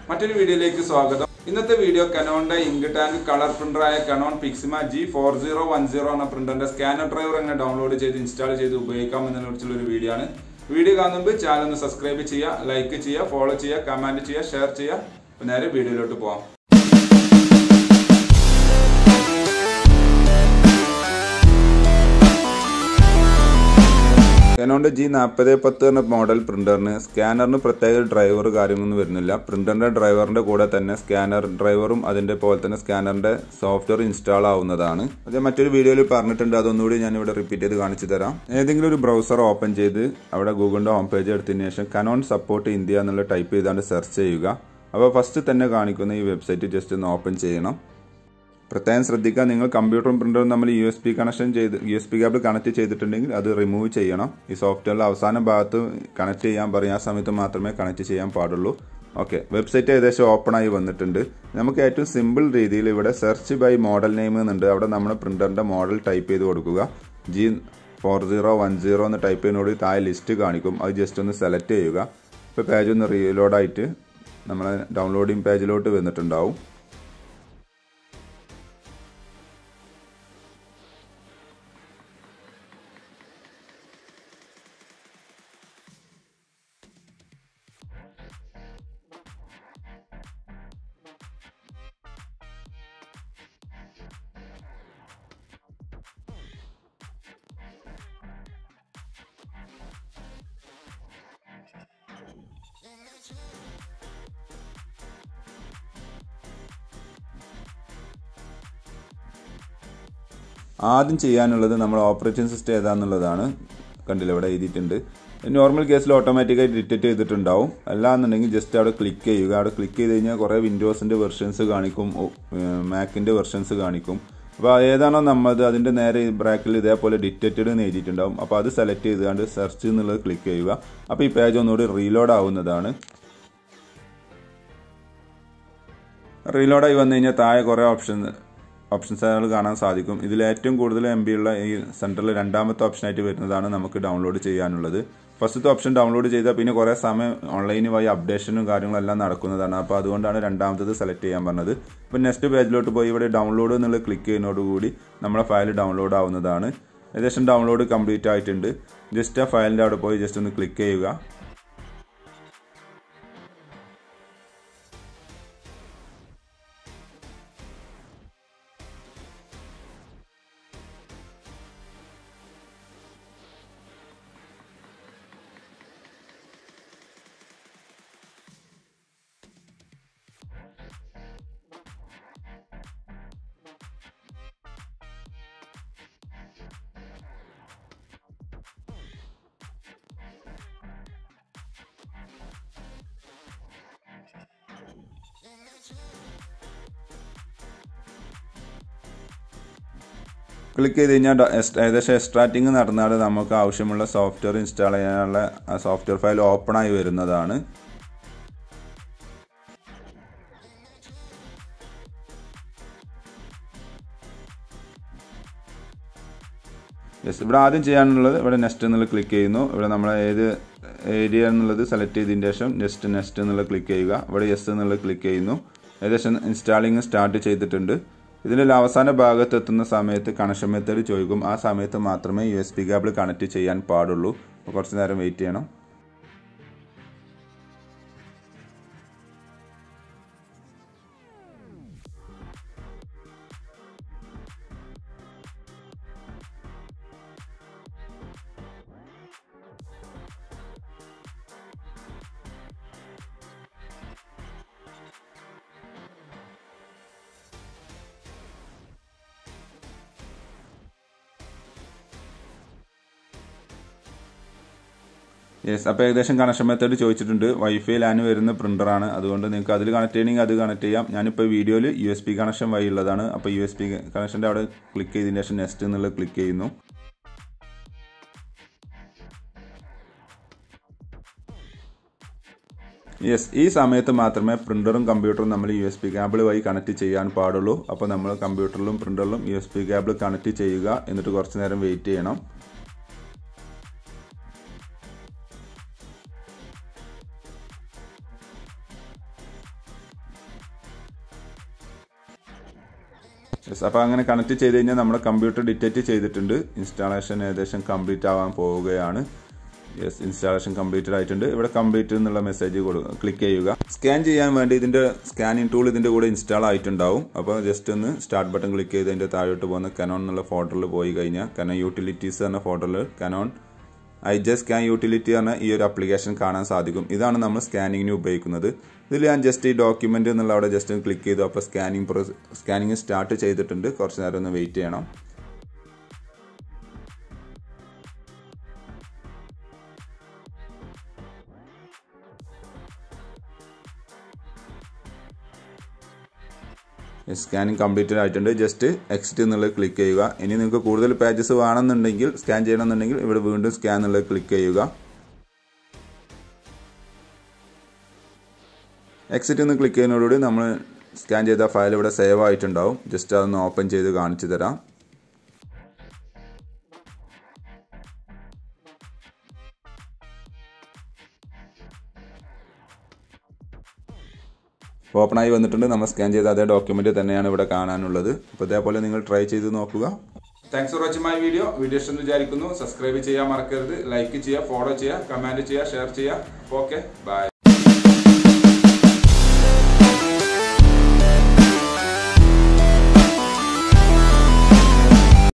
മറ്റൊരു വീഡിയോയിലേക്ക് സ്വാഗതം ഇന്നത്തെ വീഡിയോ കനോണിന്റെ ഇങ്ക് ടാങ്ക് കളർ പ്രിന്ററായ Canon Pixma G four zero one zero എന്ന പ്രിന്ററിന്റെ സ്കാനർ ഡ്രൈവർ എങ്ങനെ ഡൗൺലോഡ് ചെയ്ത് ഇൻസ്റ്റാൾ ചെയ്ത് ഉപയോഗിക്കാം എന്നതിനെ കുറിച്ചുള്ള ഒരു വീഡിയോ ആണ് വീഡിയോ കാണുമ്പോൾ ചാനൽ ഒന്ന് സബ്സ്ക്രൈബ് ചെയ്യുക ലൈക്ക് ചെയ്യുക ഫോളോ ചെയ്യുക കമന്റ് ചെയ്യുക ഷെയർ ചെയ്യുക അപ്പോൾ നേരെ വീഡിയോയിലോട്ട് പോകാം കനോണിന്റെ ജി നാൽപ്പത് പത്ത് എന്ന മോഡൽ പ്രിന്ററിന് സ്കാനറിന് പ്രത്യേക ഡ്രൈവർ കാര്യമൊന്നും വരുന്നില്ല പ്രിന്ററിന്റെ ഡ്രൈവറിന്റെ കൂടെ തന്നെ സ്കാനർ ഡ്രൈവറും അതിന്റെ പോലെ തന്നെ സ്കാനറിന്റെ സോഫ്റ്റ്വെയർ ഇൻസ്റ്റാൾ ആവുന്നതാണ് അത് മറ്റൊരു വീഡിയോയിൽ പറഞ്ഞിട്ടുണ്ട് അതൊന്നുകൂടി ഞാൻ ഇവിടെ റിപ്പീറ്റ് ചെയ്ത് കാണിച്ചു തരാം ഏതെങ്കിലും ഒരു ബ്രൗസർ ഓപ്പൺ ചെയ്ത് അവിടെ ഗൂഗിളിന്റെ ഹോം പേജ് എടുത്തതിന് ശേഷം കനോൺ സപ്പോർട്ട് ഇന്ത്യ എന്നുള്ള ടൈപ്പ് ചെയ്താണ്ട് സെർച്ച് ചെയ്യുക അപ്പോൾ ഫസ്റ്റ് തന്നെ കാണിക്കുന്ന ഈ വെബ്സൈറ്റ് ജസ്റ്റ് ഒന്ന് ഓപ്പൺ ചെയ്യണം പ്രത്യേകം ശ്രദ്ധിക്കുക നിങ്ങൾ കമ്പ്യൂട്ടറും പ്രിന്ററും നമ്മൾ യു എസ് പി കണക്ഷൻ ചെയ്ത് U S B cable connect ചെയ്തിട്ടുണ്ടെങ്കിൽ അത് റിമൂവ് ചെയ്യണം ഈ സോഫ്റ്റ്വെയറിൽ അവസാന ഭാഗത്ത് കണക്ട് ചെയ്യാൻ പറയും ആ സമയത്ത് മാത്രമേ കണക്ട് ചെയ്യാൻ പാടുള്ളൂ ഓക്കെ വെബ്സൈറ്റ് ഏകദേശം ഓപ്പൺ ആയി വന്നിട്ടുണ്ട് നമുക്ക് ഏറ്റവും സിമ്പിൾ രീതിയിൽ ഇവിടെ സെർച്ച് ബൈ മോഡൽ നെയിം എന്നുണ്ട് അവിടെ നമ്മുടെ പ്രിന്ററിന്റെ മോഡൽ ടൈപ്പ് ചെയ്ത് കൊടുക്കുക G four zero one zero എന്ന് ടൈപ്പ് ചെയ്യുന്നതോട് താഴെ ലിസ്റ്റ് കാണിക്കും അത് ജസ്റ്റ് ഒന്ന് സെലക്ട് ചെയ്യുക ഇപ്പോൾ പേജ് ഒന്ന് റീലോഡായിട്ട് നമ്മളെ ഡൗൺലോഡിങ് പേജിലോട്ട് വന്നിട്ടുണ്ടാവും ആദ്യം ചെയ്യാനുള്ളത് നമ്മൾ ഓപ്പറേറ്റിംഗ് സിസ്റ്റം ഏതാന്നുള്ളതാണ് കണ്ടില്ല ഇവിടെ എഴുതിയിട്ടുണ്ട് നോർമൽ കേസിൽ ഓട്ടോമാറ്റിക്കായി ഡിറ്റക്ട് ചെയ്തിട്ടുണ്ടാവും അല്ലാന്നുണ്ടെങ്കിൽ ജസ്റ്റ് അവിടെ ക്ലിക്ക് ചെയ്യുക അവിടെ ക്ലിക്ക് ചെയ്ത് കഴിഞ്ഞാൽ കുറേ വിൻഡോസിൻ്റെ വെർഷൻസ് കാണിക്കും മാക്കിൻ്റെ വെർഷൻസ് കാണിക്കും അപ്പോൾ ഏതാണോ നമ്മളത് അതിൻ്റെ നേരെ ബ്രാക്കിൽ ഇതേപോലെ ഡിറ്റക്റ്റഡ് എന്ന് എഴുതിയിട്ടുണ്ടാവും അപ്പോൾ അത് സെലക്ട് ചെയ്തുകൊണ്ട് സെർച്ച് എന്നുള്ളത് ക്ലിക്ക് ചെയ്യുക അപ്പോൾ ഈ പേജ് ഒന്നുകൂടി റീലോഡ് ആവുന്നതാണ് റീലോഡായി വന്നു കഴിഞ്ഞാൽ താഴെ കുറേ ഓപ്ഷൻ ഓപ്ഷൻസുകൾ കാണാൻ സാധിക്കും ഇതിൽ ഏറ്റവും കൂടുതൽ എം ബി ഉള്ള ഈ സെൻറ്ററിൽ രണ്ടാമത്തെ ഓപ്ഷനായിട്ട് വരുന്നതാണ് നമുക്ക് ഡൗൺലോഡ് ചെയ്യാനുള്ളത് ഫസ്റ്റത്തെ ഓപ്ഷൻ ഡൗൺലോഡ് ചെയ്താൽ പിന്നെ കുറേ സമയം ഓൺലൈന് വഴി അപ്ഡേഷനും കാര്യങ്ങളെല്ലാം നടക്കുന്നതാണ് അപ്പോൾ അതുകൊണ്ടാണ് രണ്ടാമത്തത് സെലക്ട് ചെയ്യാൻ പറഞ്ഞത് ഇപ്പോൾ നെക്സ്റ്റ് പേജിലോട്ട് പോയി ഇവിടെ ഡൗൺലോഡ് എന്നുള്ളത് ക്ലിക്ക് ചെയ്യുന്നതോടുകൂടി നമ്മുടെ ഫയൽ ഡൗൺലോഡ് ആവുന്നതാണ് ഏകദേശം ഡൗൺലോഡ് കംപ്ലീറ്റ് ആയിട്ടുണ്ട് ജസ്റ്റ് ആ ഫയലിൻ്റെ അവിടെ പോയി ജസ്റ്റ് ഒന്ന് ക്ലിക്ക് ചെയ്യുക ക്ലിക്ക് ചെയ്ത് കഴിഞ്ഞാൽ ഏകദേശം എക്സ്ട്രാക്റ്റിംഗ് നടന്നാൽ നമുക്ക് ആവശ്യമുള്ള സോഫ്റ്റ്വെയർ ഇൻസ്റ്റാൾ ചെയ്യാനുള്ള സോഫ്റ്റ്വെയർ ഫയൽ ഓപ്പൺ ആയി വരുന്നതാണ് യെസ് ഇവിടെ ആദ്യം ചെയ്യാനുള്ളത് ഇവിടെ നെക്സ്റ്റ് എന്നുള്ളത് ക്ലിക്ക് ചെയ്യുന്നു ഇവിടെ നമ്മൾ ഏത് ഏരിയ എന്നുള്ളത് സെലക്ട് ചെയ്തതിന് ശേഷം നെക്സ്റ്റ് നെക്സ്റ്റ് എന്നുള്ളത് ക്ലിക്ക് ചെയ്യുക ഇവിടെ യെസ് എന്നുള്ളത് ക്ലിക്ക് ചെയ്യുന്നു ഏകദേശം ഇൻസ്റ്റാളിങ് സ്റ്റാർട്ട് ചെയ്തിട്ടുണ്ട് ഇതിൽ അവസാന ഭാഗത്ത് എത്തുന്ന സമയത്ത് കണക്ഷൻ മെത്തേഡ് ചോദിക്കും ആ സമയത്ത് മാത്രമേ U S B cable connect ചെയ്യാൻ പാടുള്ളൂ അപ്പോൾ കുറച്ച് നേരം വെയിറ്റ് ചെയ്യണം യെസ് അപ്പോൾ ഏകദേശം കണക്ഷൻ മെത്തേഡ് ചോദിച്ചിട്ടുണ്ട് വൈഫൈ ലാൻ വരുന്ന പ്രിൻ്ററാണ് അതുകൊണ്ട് നിങ്ങൾക്ക് അതിൽ കണക്ട് ചെയ്യണമെങ്കിൽ അത് കണക്ട് ചെയ്യാം ഞാനിപ്പോൾ വീഡിയോയിൽ യു എസ് പി കണക്ഷൻ വഴി ഉള്ളതാണ് അപ്പോൾ യു എസ് പി കണക്ഷൻ്റെ അവിടെ ക്ലിക്ക് ചെയ്തതിന് ശേഷം നെക്സ്റ്റ് എന്നുള്ളത് ക്ലിക്ക് ചെയ്യുന്നു യെസ് ഈ സമയത്ത് മാത്രമേ പ്രിന്ററും കമ്പ്യൂട്ടറും നമ്മൾ യു എസ് പി കേബിൾ വഴി കണക്ട് ചെയ്യാൻ പാടുള്ളൂ അപ്പോൾ നമ്മൾ കമ്പ്യൂട്ടറിലും പ്രിന്ററിലും U S B cable connect ചെയ്യുക എന്നിട്ട് കുറച്ച് നേരം വെയിറ്റ് ചെയ്യണം യെസ് അപ്പോൾ അങ്ങനെ കണക്ട് ചെയ്ത് കഴിഞ്ഞാൽ നമ്മുടെ കമ്പ്യൂട്ടർ ഡിറ്റക്റ്റ് ചെയ്തിട്ടുണ്ട് ഇൻസ്റ്റാളേഷൻ ഏകദേശം കംപ്ലീറ്റ് ആവാൻ പോവുകയാണ് യെസ് ഇൻസ്റ്റാളേഷൻ കംപ്ലീറ്റഡ് ആയിട്ടുണ്ട് ഇവിടെ കംപ്ലീറ്റ് എന്നുള്ള മെസ്സേജ് ക്ലിക്ക് ചെയ്യുക സ്കാൻ ചെയ്യാൻ വേണ്ടി ഇതിന്റെ സ്കാനിങ് ടൂൾ ഇതിന്റെ കൂടെ ഇൻസ്റ്റാൾ ആയിട്ടുണ്ടാവും അപ്പോൾ ജസ്റ്റ് ഒന്ന് സ്റ്റാർട്ട് ബട്ടൺ ക്ലിക്ക് ചെയ്ത് അതിന്റെ താഴോട്ട് പോകുന്ന കനോൺ എന്നുള്ള ഫോൾഡറിൽ പോയി കഴിഞ്ഞാൽ കനോൺ യൂട്ടിലിറ്റീസ് എന്ന ഫോൾഡറിൽ Canon I J scan utility എന്ന ഈ ഒരു ആപ്ലിക്കേഷൻ കാണാൻ സാധിക്കും ഇതാണ് നമ്മൾ സ്കാനിങ്ങിന് ഉപയോഗിക്കുന്നത് ഇതിൽ ഞാൻ ജസ്റ്റ് ഈ ഡോക്യുമെന്റ് എന്നുള്ള അവിടെ ജസ്റ്റ് ക്ലിക്ക് ചെയ്തു അപ്പോൾ സ്കാനിങ് സ്കാനിങ് സ്റ്റാർട്ട് ചെയ്തിട്ടുണ്ട് കുറച്ച് നേരം ഒന്ന് വെയിറ്റ് ചെയ്യണം സ്കാനിങ് കംപ്ലീറ്റഡ് ആയിട്ടുണ്ട് ജസ്റ്റ് എക്സിറ്റ് എന്നുള്ളത് ക്ലിക്ക് ചെയ്യുക ഇനി നിങ്ങൾക്ക് കൂടുതൽ പേജസ് വേണമെന്നുണ്ടെങ്കിൽ സ്കാൻ ചെയ്യണമെന്നുണ്ടെങ്കിൽ ഇവിടെ വീണ്ടും സ്കാൻ എന്നുള്ളത് ക്ലിക്ക് ചെയ്യുക എക്സിറ്റ് എന്ന് ക്ലിക്ക് ചെയ്യുന്നതോടുകൂടി നമ്മൾ സ്കാൻ ചെയ്ത ഫയൽ ഇവിടെ സേവ് ആയിട്ടുണ്ടാവും ജസ്റ്റ് അതൊന്ന് ഓപ്പൺ ചെയ്ത് കാണിച്ചു തരാം ഓപ്പൺ ആയി വന്നിട്ടുണ്ട് നമ്മൾ സ്കാൻ ചെയ്ത അതേ ഡോക്യുമെന്റ് തന്നെയാണ് ഇവിടെ കാണാനുള്ളത് അപ്പോൾ ഇതേപോലെ നിങ്ങൾ ട്രൈ ചെയ്ത് നോക്കുക thanks for watching my video video ഇഷ്ടം വിചാരിക്കുന്നു സബ്സ്ക്രൈബ് ചെയ്യാൻ മറക്കരുത് ലൈക്ക് ചെയ്യുക ഫോളോ ചെയ്യുക കമന്റ് ചെയ്യുക ഷെയർ ചെയ്യുക ഓക്കെ ബൈ